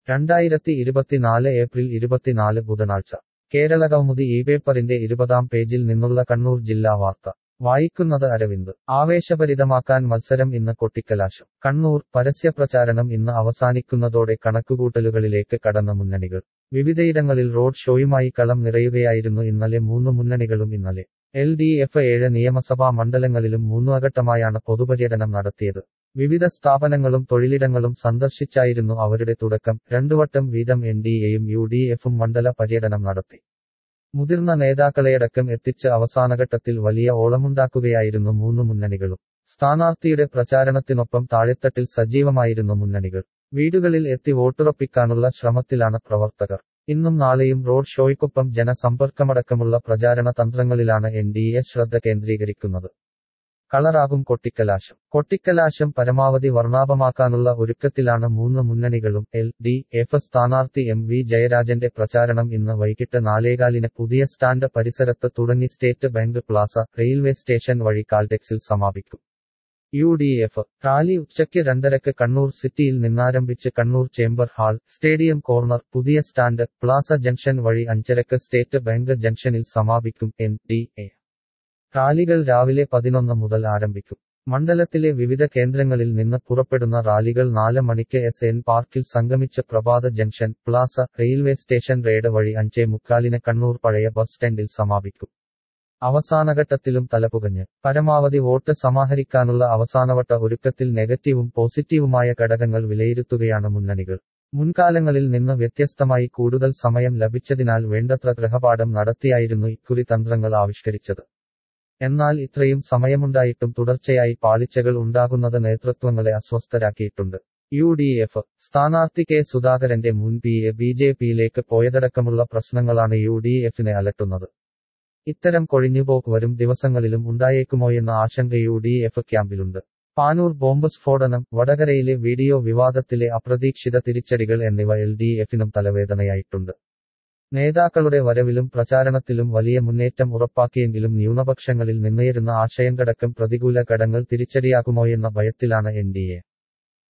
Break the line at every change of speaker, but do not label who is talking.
രണ്ടായിരത്തി ഇരുപത്തിനാല് ഏപ്രിൽ ഇരുപത്തിനാല് ബുധനാഴ്ച കേരള കൗമുദി ഈ പേപ്പറിന്റെ ഇരുപതാം പേജിൽ നിന്നുള്ള കണ്ണൂർ ജില്ലാ വാർത്ത വായിക്കുന്നത് അരവിന്ദ് ആവേശഭരിതമാക്കാൻ മത്സരം ഇന്ന് കൊട്ടിക്കലാശം കണ്ണൂർ പരസ്യപ്രചാരണം ഇന്ന് അവസാനിക്കുന്നതോടെ കണക്കുകൂട്ടലുകളിലേക്ക് കടന്ന മുന്നണികൾ വിവിധയിടങ്ങളിൽ റോഡ് ഷോയുമായി കളം നിറയുകയായിരുന്നു ഇന്നലെ മൂന്ന് മുന്നണികളും ഇന്നലെ എൽ ഡി എഫ് ഏഴ് നിയമസഭാ മണ്ഡലങ്ങളിലും മൂന്നുഘട്ടമായാണ് പൊതുപര്യടനം നടത്തിയത് വിവിധ സ്ഥാപനങ്ങളും തൊഴിലിടങ്ങളും സന്ദർശിച്ചായിരുന്നു അവരുടെ തുടക്കം രണ്ടുവട്ടം വീതം എൻ ഡി എയും യു ഡി എഫും മണ്ഡല പര്യടനം നടത്തി മുതിർന്ന നേതാക്കളെയടക്കം എത്തിച്ച് അവസാനഘട്ടത്തിൽ വലിയ ഓളമുണ്ടാക്കുകയായിരുന്നു മൂന്ന് മുന്നണികളും സ്ഥാനാർത്ഥിയുടെ പ്രചാരണത്തിനൊപ്പം താഴെത്തട്ടിൽ സജീവമായിരുന്നു മുന്നണികൾ വീടുകളിൽ എത്തി വോട്ടുറപ്പിക്കാനുള്ള ശ്രമത്തിലാണ് പ്രവർത്തകർ ഇന്നും നാളെയും റോഡ് ഷോയ്ക്കൊപ്പം ജനസമ്പർക്കമടക്കമുള്ള പ്രചാരണ തന്ത്രങ്ങളിലാണ് എൻ ഡി എ ശ്രദ്ധ കേന്ദ്രീകരിക്കുന്നത് കളറാകും കൊട്ടിക്കലാശം കൊട്ടിക്കലാശം പരമാവധി വർണ്ണാഭമാക്കാനുള്ള ഒരുക്കത്തിലാണ് മൂന്ന് മുന്നണികളും എൽ ഡി എഫ് സ്ഥാനാർത്ഥി എം വി ജയരാജന്റെ പ്രചാരണം ഇന്ന് വൈകിട്ട് നാലേകാലിന് പുതിയ സ്റ്റാൻഡ് പരിസരത്ത് തുടങ്ങി State Bank plaza railway station വഴി കാൽടെക്സിൽ സമാപിക്കും യു ഡി എഫ് റാലി ഉച്ചയ്ക്ക് രണ്ടരക്ക് കണ്ണൂർ സിറ്റിയിൽ നിന്നാരംഭിച്ച് Kannur chamber hall stadium corner പുതിയ സ്റ്റാൻഡ് പ്ലാസ ജംഗ്ഷൻ വഴി അഞ്ചരക്ക് സ്റ്റേറ്റ് ബാങ്ക് ജംഗ്ഷനിൽ സമാപിക്കും എൻ ഡി എ റാലികൾ രാവിലെ പതിനൊന്ന് മുതൽ ആരംഭിക്കും മണ്ഡലത്തിലെ വിവിധ കേന്ദ്രങ്ങളിൽ നിന്ന് പുറപ്പെടുന്ന റാലികൾ നാല് മണിക്ക് എസ് എൻ പാർക്കിൽ സംഗമിച്ച Prabhat junction plaza railway station road വഴി അഞ്ചേ മുക്കാലിന് കണ്ണൂർ പഴയ ബസ് സ്റ്റാൻഡിൽ സമാപിക്കും അവസാനഘട്ടത്തിലും തലപുകഞ്ഞ് പരമാവധി വോട്ട് സമാഹരിക്കാനുള്ള അവസാനവട്ട ഒരുക്കത്തിൽ നെഗറ്റീവും പോസിറ്റീവുമായ ഘടകങ്ങൾ വിലയിരുത്തുകയാണ് മുന്നണികൾ മുൻകാലങ്ങളിൽ നിന്ന് വ്യത്യസ്തമായി കൂടുതൽ സമയം ലഭിച്ചതിനാൽ വേണ്ടത്ര ഗ്രഹപാഠം നടത്തിയായിരുന്നു ഇക്കുറി തന്ത്രങ്ങൾ ആവിഷ്കരിച്ചത് എന്നാൽ ഇത്രയും സമയമുണ്ടായിട്ടും തുടർച്ചയായി പാളിച്ചകൾ ഉണ്ടാകുന്നത് നേതൃത്വങ്ങളെ അസ്വസ്ഥരാക്കിയിട്ടുണ്ട് യു ഡി എഫ് സ്ഥാനാർത്ഥി കെ സുധാകരന്റെ മുൻ പി എ ബി ജെ പിയിലേക്ക് പോയതടക്കമുള്ള പ്രശ്നങ്ങളാണ് യു ഡി എഫിനെ അലട്ടുന്നത് ഇത്തരം കൊഴിഞ്ഞുപോക്ക് വരും ദിവസങ്ങളിലും ഉണ്ടായേക്കുമോയെന്ന ആശങ്ക യു ഡി എഫ് ക്യാമ്പിലുണ്ട് പാനൂർ ബോംബ് സ്ഫോടനം വടകരയിലെ വീഡിയോ വിവാദത്തിലെ അപ്രതീക്ഷിത തിരിച്ചടികൾ എന്നിവ എൽ ഡി എഫിനും തലവേദനയായിട്ടുണ്ട് നേതാക്കളുടെ വരവിലും പ്രചാരണത്തിലും വലിയ മുന്നേറ്റം ഉറപ്പാക്കിയെങ്കിലും ന്യൂനപക്ഷങ്ങളിൽ നിന്നുയരുന്ന ആശയങ്കടക്കം പ്രതികൂല ഘടങ്ങൾ തിരിച്ചടിയാകുമോയെന്ന ഭയത്തിലാണ് എൻ ഡി എ